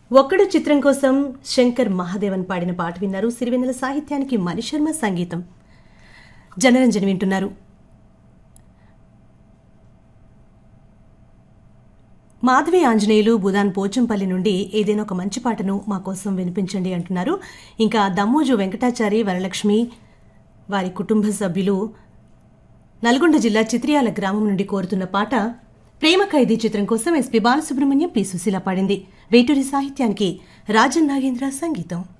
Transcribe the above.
ఒక్కడు చిత్రం కోసం శంకర్ మహాదేవన్ పాడిన పాట విన్నారు సిరివెన్నెల సాహిత్యానికి మణిశర్మ సంగీతం జనరంజన్ వింటున్నారు మాధవి ఆంజనేయులు బుధాన్ పోచంపల్లి నుండి ఏదైనా ఒక మంచి పాటను మా కోసం వినిపించండి అంటున్నారు ఇంకా దమ్మోజు వెంకటాచారి వరలక్ష్మి వారి కుటుంబ సభ్యులు నల్గొండ జిల్లా చిత్రియాల గ్రామం నుండి కోరుతున్న పాట ప్రేమ ఖైదీ చిత్రం కోసం ఎస్పీ బాలసుబ్రహ్మణ్యం పి సుశీల పాడింది వేటూరి సాహిత్యానికి రాజన్ నాగేంద్ర సంగీతం